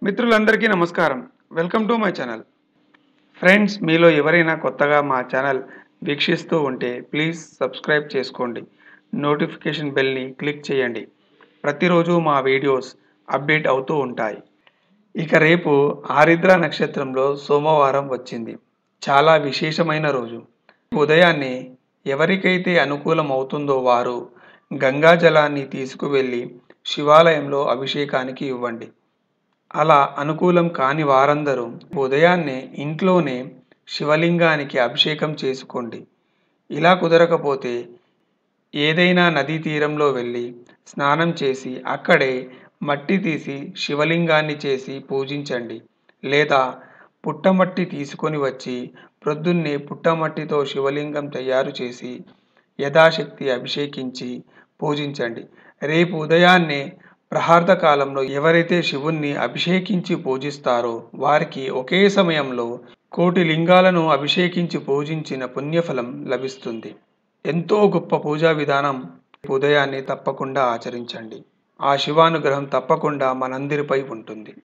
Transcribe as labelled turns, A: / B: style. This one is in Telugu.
A: మిత్రులందరికీ నమస్కారం welcome to my channel friends మీలో ఎవరైనా కొత్తగా మా ఛానల్ వీక్షిస్తూ ఉంటే ప్లీజ్ సబ్స్క్రైబ్ చేసుకోండి నోటిఫికేషన్ బెల్ని క్లిక్ చేయండి ప్రతిరోజు మా వీడియోస్ అప్డేట్ అవుతూ ఉంటాయి ఇక రేపు ఆరిద్ర నక్షత్రంలో సోమవారం వచ్చింది చాలా విశేషమైన రోజు ఉదయాన్నే ఎవరికైతే అనుకూలం అవుతుందో వారు గంగా జలాన్ని తీసుకువెళ్ళి శివాలయంలో అభిషేకానికి ఇవ్వండి అలా అనుకూలం కాని వారందరూ ఉదయాన్నే ఇంట్లోనే శివలింగానికి అభిషేకం చేసుకోండి ఇలా కుదరకపోతే ఏదైనా నదీ తీరంలో వెళ్ళి స్నానం చేసి అక్కడే మట్టి తీసి శివలింగాన్ని చేసి పూజించండి లేదా పుట్టమట్టి తీసుకొని వచ్చి ప్రొద్దున్నే పుట్టమట్టితో శివలింగం తయారు చేసి యథాశక్తి అభిషేకించి పూజించండి రేపు ఉదయాన్నే ప్రహార్థ కాలంలో ఎవరైతే శివుణ్ణి అభిషేకించి పూజిస్తారో వారికి ఒకే సమయంలో కోటి లింగాలను అభిషేకించి పూజించిన పుణ్యఫలం లభిస్తుంది ఎంతో గొప్ప పూజా విధానం ఉదయాన్నే తప్పకుండా ఆచరించండి ఆ శివానుగ్రహం తప్పకుండా మనందరిపై ఉంటుంది